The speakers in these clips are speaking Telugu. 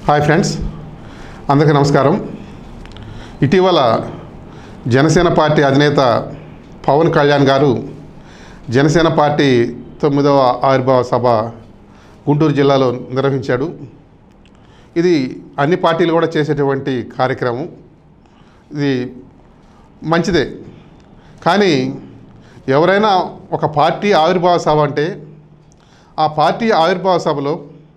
హాయ్ ఫ్రెండ్స్ అందరికీ నమస్కారం ఇటీవల జనసేన పార్టీ అధినేత పవన్ కళ్యాణ్ గారు జనసేన పార్టీ తొమ్మిదవ ఆవిర్భావ సభ గుంటూరు జిల్లాలో నిర్వహించాడు ఇది అన్ని పార్టీలు కూడా చేసేటువంటి కార్యక్రమం ఇది మంచిదే కానీ ఎవరైనా ఒక పార్టీ ఆవిర్భావ సభ అంటే ఆ పార్టీ ఆవిర్భావ సభలో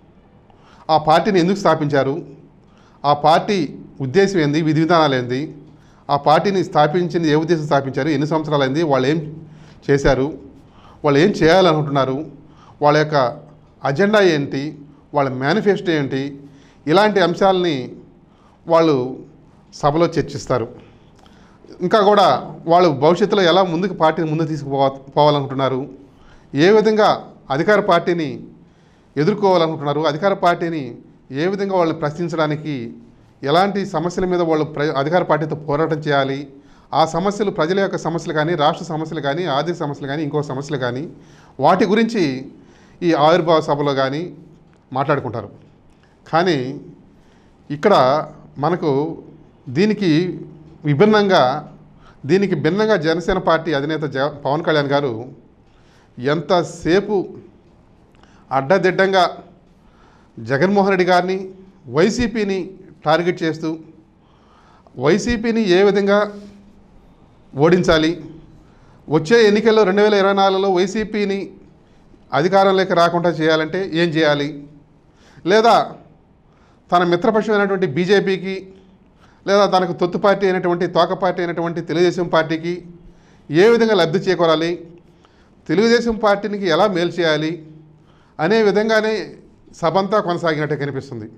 ఆ పార్టీని ఎందుకు స్థాపించారు ఆ పార్టీ ఉద్దేశం ఏంది విధి విధానాలు ఏంది ఆ పార్టీని స్థాపించింది ఏ ఉద్దేశం స్థాపించారు ఎన్ని సంవత్సరాలు అయింది వాళ్ళు ఏం చేశారు వాళ్ళు ఏం చేయాలనుకుంటున్నారు వాళ్ళ యొక్క అజెండా ఏంటి వాళ్ళ మేనిఫెస్టో ఏంటి ఇలాంటి అంశాలని వాళ్ళు సభలో చర్చిస్తారు ఇంకా కూడా వాళ్ళు భవిష్యత్తులో ఎలా ముందుకు పార్టీని ముందుకు తీసుకుపో పోవాలనుకుంటున్నారు ఏ విధంగా అధికార పార్టీని ఎదుర్కోవాలనుకుంటున్నారు అధికార పార్టీని ఏ విధంగా వాళ్ళని ప్రశ్నించడానికి ఎలాంటి సమస్యల మీద వాళ్ళు ప్ర అధికార పార్టీతో పోరాటం చేయాలి ఆ సమస్యలు ప్రజల యొక్క సమస్యలు కానీ రాష్ట్ర సమస్యలు కానీ ఆర్థిక సమస్యలు కానీ ఇంకో సమస్యలు కానీ వాటి గురించి ఈ ఆవిర్భావ సభలో కానీ మాట్లాడుకుంటారు కానీ ఇక్కడ మనకు దీనికి విభిన్నంగా దీనికి భిన్నంగా జనసేన పార్టీ అధినేత జ పవన్ కళ్యాణ్ గారు ఎంతసేపు అడ్డదిడ్డంగా జగన్మోహన్ రెడ్డి గారిని వైసీపీని టార్గెట్ చేస్తూ వైసీపీని ఏ విధంగా ఓడించాలి వచ్చే ఎన్నికల్లో రెండు వేల ఇరవై నాలుగులో వైసీపీని అధికారంలోకి రాకుండా చేయాలంటే ఏం చేయాలి లేదా తన మిత్రపక్షమైనటువంటి బీజేపీకి లేదా తనకు తొత్తు పార్టీ అయినటువంటి తోక పార్టీ అయినటువంటి తెలుగుదేశం పార్టీకి ఏ విధంగా లబ్ధి చేకూరాలి తెలుగుదేశం పార్టీనికి ఎలా మేలు చేయాలి అనే విధంగానే సభంతా కొనసాగినట్టే కనిపిస్తుంది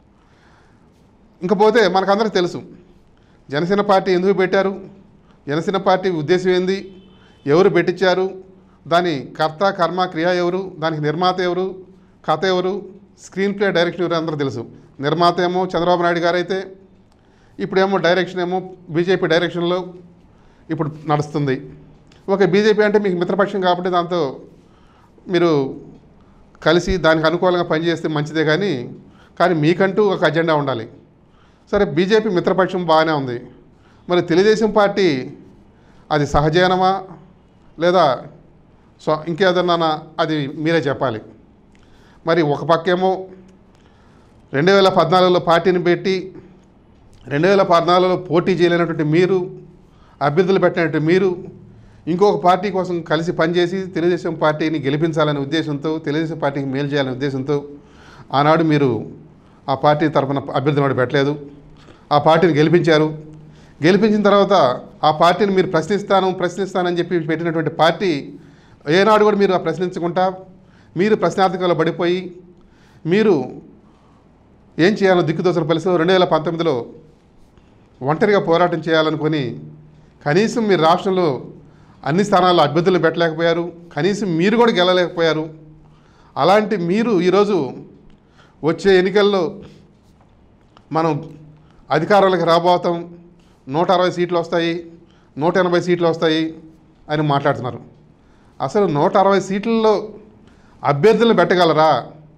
ఇంకపోతే మనకందరికీ తెలుసు జనసేన పార్టీ ఎందుకు పెట్టారు జనసేన పార్టీ ఉద్దేశం ఏంది ఎవరు పెట్టించారు దాని కర్త కర్మ క్రియ ఎవరు దానికి నిర్మాత ఎవరు కథ ఎవరు స్క్రీన్ ప్లే డైరెక్షన్ ఎవరు అందరూ తెలుసు నిర్మాత ఏమో చంద్రబాబు నాయుడు గారు అయితే ఇప్పుడేమో డైరెక్షన్ ఏమో బీజేపీ డైరెక్షన్లో ఇప్పుడు నడుస్తుంది ఓకే బీజేపీ అంటే మీకు మిత్రపక్షం కాబట్టి దాంతో మీరు కలిసి దానికి అనుకూలంగా పనిచేస్తే మంచిదే కానీ కానీ మీకంటూ ఒక అజెండా ఉండాలి సరే బీజేపీ మిత్రపక్షం బాగానే ఉంది మరి తెలుగుదేశం పార్టీ అది సహజీవనమా లేదా సో ఇంకేదన్నా అది మీరే చెప్పాలి మరి ఒక పక్కేమో రెండు వేల పద్నాలుగులో పార్టీని పెట్టి రెండు వేల పద్నాలుగులో పోటీ చేయలేనటువంటి మీరు అభ్యర్థులు పెట్టినట్టు మీరు ఇంకొక పార్టీ కోసం కలిసి పనిచేసి తెలుగుదేశం పార్టీని గెలిపించాలనే ఉద్దేశంతో తెలుగుదేశం పార్టీకి మేలు చేయాలనే ఉద్దేశంతో ఆనాడు మీరు ఆ పార్టీ తరఫున అభ్యర్థులు కూడా పెట్టలేదు ఆ పార్టీని గెలిపించారు గెలిపించిన తర్వాత ఆ పార్టీని మీరు ప్రశ్నిస్తాను ప్రశ్నిస్తానని చెప్పి పెట్టినటువంటి పార్టీ ఏనాడు కూడా మీరు ఆ ప్రశ్నించకుండా మీరు ప్రశ్నార్థకంలో పడిపోయి మీరు ఏం చేయాలో దిక్కుదోసిన పరిస్థితిలో రెండు వేల పంతొమ్మిదిలో ఒంటరిగా పోరాటం చేయాలనుకొని కనీసం మీరు రాష్ట్రంలో అన్ని స్థానాల్లో అభ్యర్థులు పెట్టలేకపోయారు కనీసం మీరు కూడా గెలలేకపోయారు అలాంటి మీరు ఈరోజు వచ్చే ఎన్నికల్లో మనం అధికారంలోకి రాబోతాం నూట అరవై సీట్లు వస్తాయి నూట ఎనభై సీట్లు వస్తాయి అని మాట్లాడుతున్నారు అసలు నూట అరవై సీట్లలో అభ్యర్థులను పెట్టగలరా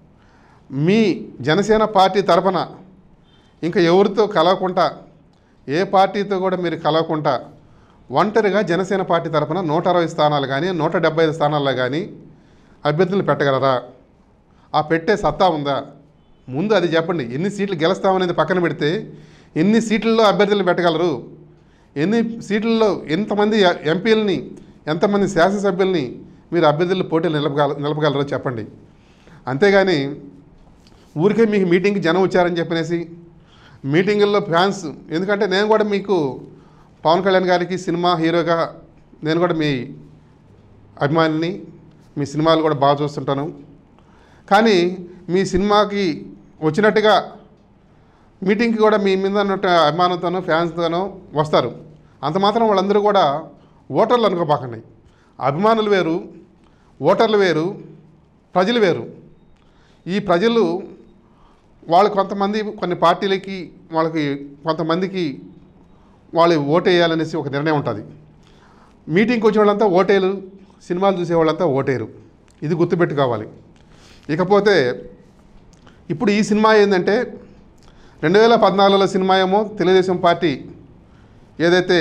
మీ జనసేన పార్టీ తరపున ఇంకా ఎవరితో కలవకుండా ఏ పార్టీతో కూడా మీరు కలవకుండా ఒంటరిగా జనసేన పార్టీ తరపున నూట అరవై స్థానాలు కానీ నూట డెబ్బై ఐదు స్థానాల్లో కానీ అభ్యర్థులు పెట్టగలరా ఆ పెట్టే సత్తా ఉందా ముందు అది చెప్పండి ఎన్ని సీట్లు గెలుస్తామనేది పక్కన పెడితే ఎన్ని సీట్లలో అభ్యర్థులు పెట్టగలరు ఎన్ని సీట్లలో ఎంతమంది ఎంపీలని ఎంతమంది శాసనసభ్యుల్ని మీరు అభ్యర్థులు పోటీలు నిలపగల నిలపగలరో చెప్పండి అంతేగాని ఊరికే మీకు మీటింగ్కి జనం వచ్చారని చెప్పనేసి మీటింగుల్లో ఫ్యాన్స్ ఎందుకంటే నేను కూడా మీకు పవన్ కళ్యాణ్ గారికి సినిమా హీరోగా నేను కూడా మీ అభిమానిని మీ సినిమాలు కూడా బాగా చూస్తుంటాను కానీ మీ సినిమాకి వచ్చినట్టుగా మీటింగ్కి కూడా మీ మీద ఉన్నట్టు అభిమానంతోనో ఫ్యాన్స్తోనో వస్తారు అంత మాత్రం వాళ్ళందరూ కూడా ఓటర్లు అనుకోబాకండి అభిమానులు వేరు ఓటర్లు వేరు ప్రజలు వేరు ఈ ప్రజలు వాళ్ళు కొంతమంది కొన్ని పార్టీలకి వాళ్ళకి కొంతమందికి వాళ్ళు ఓటేయాలనేసి ఒక నిర్ణయం ఉంటుంది మీటింగ్కి వచ్చిన వాళ్ళంతా ఓటేలు సినిమాలు చూసే వాళ్ళంతా ఓటేరు ఇది గుర్తుపెట్టుకోవాలి ఇకపోతే ఇప్పుడు ఈ సినిమా ఏంటంటే రెండు వేల పద్నాలుగులో సినిమా ఏమో తెలుగుదేశం పార్టీ ఏదైతే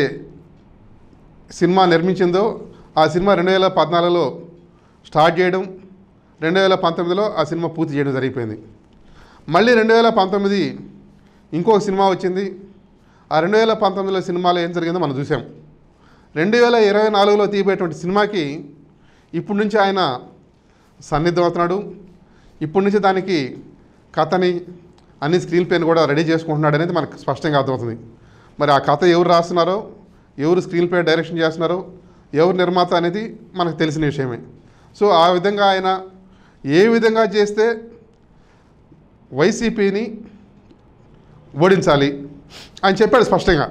సినిమా నిర్మించిందో ఆ సినిమా రెండు వేల పద్నాలుగులో స్టార్ట్ చేయడం రెండు వేల పంతొమ్మిదిలో ఆ సినిమా పూర్తి చేయడం జరిగిపోయింది మళ్ళీ రెండు వేల పంతొమ్మిది ఇంకొక సినిమా వచ్చింది ఆ రెండు వేల పంతొమ్మిదిలో సినిమాలో ఏం జరిగిందో మనం చూసాం రెండు వేల ఇరవై నాలుగులో తీయబోయేటువంటి సినిమాకి ఇప్పటి నుంచి ఆయన సన్నిద్ధం అవుతున్నాడు ఇప్పటి నుంచి దానికి కథని అన్ని స్క్రీన్ ప్లేని కూడా రెడీ చేసుకుంటున్నాడు అనేది మనకు స్పష్టంగా అర్థమవుతుంది మరి ఆ కథ ఎవరు రాస్తున్నారో ఎవరు స్క్రీన్ ప్లే డైరెక్షన్ చేస్తున్నారో ఎవరు నిర్మాత అనేది మనకు తెలిసిన విషయమే సో ఆ విధంగా ఆయన ఏ విధంగా చేస్తే వైసీపీని ఓడించాలి ఆయన చెప్పాడు స్పష్టంగా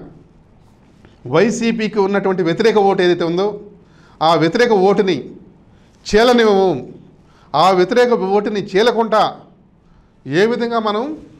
వైసీపీకి ఉన్నటువంటి వ్యతిరేక ఓటు ఏదైతే ఉందో ఆ వ్యతిరేక ఓటుని చీలనివ్వము ఆ వ్యతిరేక ఓటుని చీలకుండా ఏ విధంగా మనం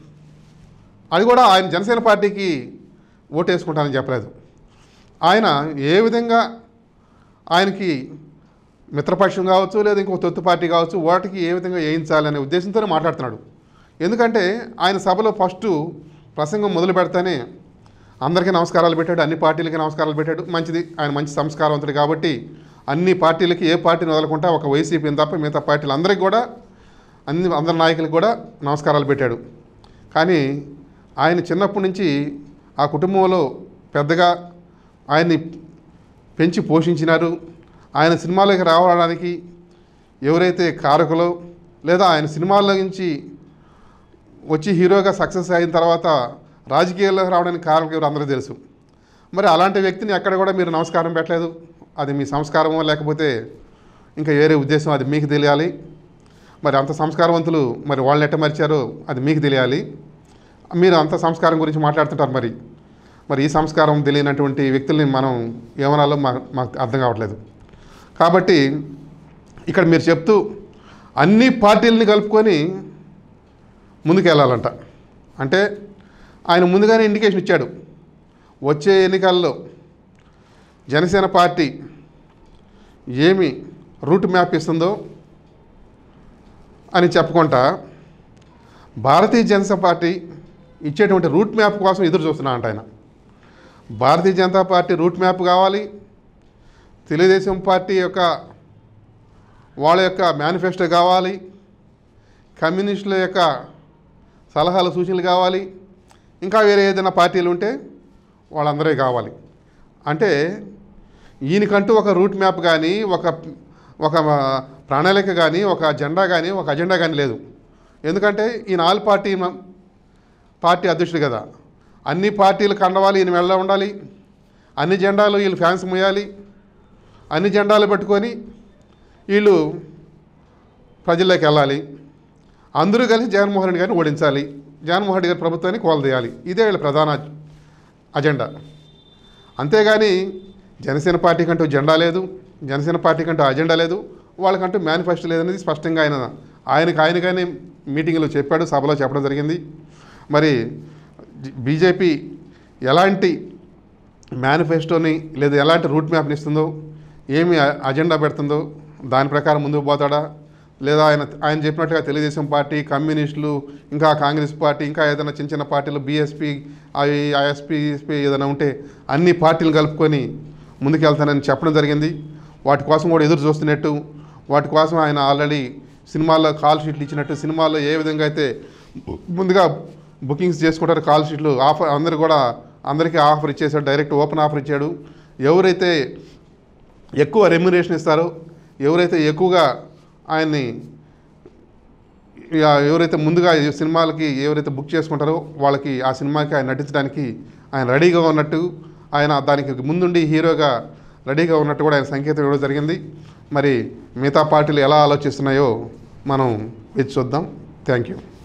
అది కూడా ఆయన జనసేన పార్టీకి ఓటు వేసుకుంటానని చెప్పలేదు ఆయన ఏ విధంగా ఆయనకి మిత్రపక్షం కావచ్చు లేదా ఇంకో తొత్తు పార్టీ కావచ్చు వాటికి ఏ విధంగా వేయించాలి అనే ఉద్దేశంతోనే మాట్లాడుతున్నాడు ఎందుకంటే ఆయన సభలో ఫస్ట్ ప్రసంగం మొదలు పెడతానే అందరికీ నమస్కారాలు పెట్టాడు అన్ని పార్టీలకి నమస్కారాలు పెట్టాడు మంచిది ఆయన మంచి సంస్కారవంతుడు కాబట్టి అన్ని పార్టీలకి ఏ పార్టీని వదలకుండా ఒక వైసీపీని తప్ప మిగతా పార్టీలు అందరికీ కూడా అన్ని అందరి నాయకులకు కూడా నమస్కారాలు పెట్టాడు కానీ ఆయన చిన్నప్పటి నుంచి ఆ కుటుంబంలో పెద్దగా ఆయన్ని పెంచి పోషించినారు ఆయన సినిమాలోకి రావడానికి ఎవరైతే కారకులో లేదా ఆయన సినిమాల్లో నుంచి వచ్చి హీరోగా సక్సెస్ అయిన తర్వాత రాజకీయాల్లోకి రావడానికి కారణం ఎవరు అందరూ తెలుసు మరి అలాంటి వ్యక్తిని ఎక్కడ కూడా మీరు నమస్కారం పెట్టలేదు అది మీ సంస్కారమో లేకపోతే ఇంకా వేరే ఉద్దేశం అది మీకు తెలియాలి మరి అంత సంస్కారవంతులు మరి వాళ్ళని ఎట్ట మరిచారో అది మీకు తెలియాలి మీరు అంత సంస్కారం గురించి మాట్లాడుతుంటారు మరి మరి ఈ సంస్కారం తెలియనటువంటి వ్యక్తుల్ని మనం ఏమనాలో మా మాకు అర్థం కావట్లేదు కాబట్టి ఇక్కడ మీరు చెప్తూ అన్ని పార్టీలని కలుపుకొని ముందుకెళ్ళాలంట అంటే ఆయన ముందుగానే ఇండికేషన్ ఇచ్చాడు వచ్చే ఎన్నికల్లో జనసేన పార్టీ ఏమి రూట్ మ్యాప్ ఇస్తుందో అని చెప్పుకుంటా భారతీయ జనతా పార్టీ ఇచ్చేటువంటి రూట్ మ్యాప్ కోసం ఎదురు చూస్తున్నా అంట ఆయన Bharatiya Janata party route map కావాలి తెలుగుదేశం పార్టీ యొక్క వాళ్ళ యొక్క మేనిఫెస్టో కావాలి కమ్యూనిస్టుల యొక్క సలహాలు సూచనలు కావాలి ఇంకా వేరే ఏదైనా పార్టీలు ఉంటే వాళ్ళందరే కావాలి అంటే ఈయనకంటూ ఒక రూట్ మ్యాప్ కానీ ఒక ఒక ప్రణాళిక కానీ ఒక జెండా కానీ ఒక అజెండా కానీ లేదు ఎందుకంటే ఈయన ఆల్ పార్టీ మ- పార్టీ అధ్యక్షుడు కదా అన్ని పార్టీలు కండవాలి ఈయన వెళ్ళ ఉండాలి అన్ని జెండాలు వీళ్ళు ఫ్యాన్స్ ముయ్యాలి అన్ని జెండాలు పెట్టుకొని వీళ్ళు ప్రజల్లోకి వెళ్ళాలి అందరూ కలిసి జగన్మోహన్ రెడ్డి గారిని ఓడించాలి జగన్మోహన్ రెడ్డి గారి ప్రభుత్వాన్ని కోలదేయాలి ఇదే వీళ్ళ ప్రధాన అజెండా అంతేగాని జనసేన పార్టీ కంటూ జెండా లేదు జనసేన పార్టీ కంటూ అజెండా లేదు వాళ్ళకంటూ మేనిఫెస్టో లేదనేది స్పష్టంగా ఆయన ఆయనకు ఆయనగానే మీటింగ్లో చెప్పాడు సభలో చెప్పడం జరిగింది మరి బీజేపీ ఎలాంటి మేనిఫెస్టోని లేదా ఎలాంటి రూట్ మ్యాప్ని ఇస్తుందో ఏమి అ- అజెండా పెడుతుందో దాని ప్రకారం ముందుకు పోతాడా లేదా ఆయన ఆయన చెప్పినట్టుగా తెలుగుదేశం పార్టీ కమ్యూనిస్టులు ఇంకా కాంగ్రెస్ పార్టీ ఇంకా ఏదైనా చిన్న చిన్న పార్టీలు బీఎస్పీ ఐఎస్పీ ఏదైనా ఉంటే అన్ని పార్టీలు కలుపుకొని ముందుకెళ్తానని చెప్పడం జరిగింది వాటి కోసం కూడా ఎదురు చూస్తున్నట్టు వాటి కోసం ఆయన ఆల్రెడీ సినిమాల్లో కాల్ షీట్లు ఇచ్చినట్టు సినిమాల్లో ఏ విధంగా అయితే ముందుగా బుకింగ్స్ చేసుకుంటారు కాల్ షీట్లు ఆఫర్ అందరు కూడా అందరికీ ఆఫర్ ఇచ్చేసాడు డైరెక్ట్ ఓపెన్ ఆఫర్ ఇచ్చాడు ఎవరైతే ఎక్కువ రెమ్యునేషన్ ఇస్తారో ఎవరైతే ఎక్కువగా ఆయన్ని ఇక ఎవరైతే ముందుగా ఈ సినిమాలకి ఎవరైతే బుక్ చేసుకుంటారో వాళ్ళకి ఆ సినిమాకి ఆయన నటించడానికి ఆయన రెడీగా ఉన్నట్టు ఆయన దానికి ముందుండి హీరోగా రెడీగా ఉన్నట్టు కూడా ఆయన సంకేతం ఇవ్వడం జరిగింది మరి మిగతా పార్టీలు ఎలా ఆలోచిస్తున్నాయో మనం వేచి చూద్దాం థ్యాంక్ యూ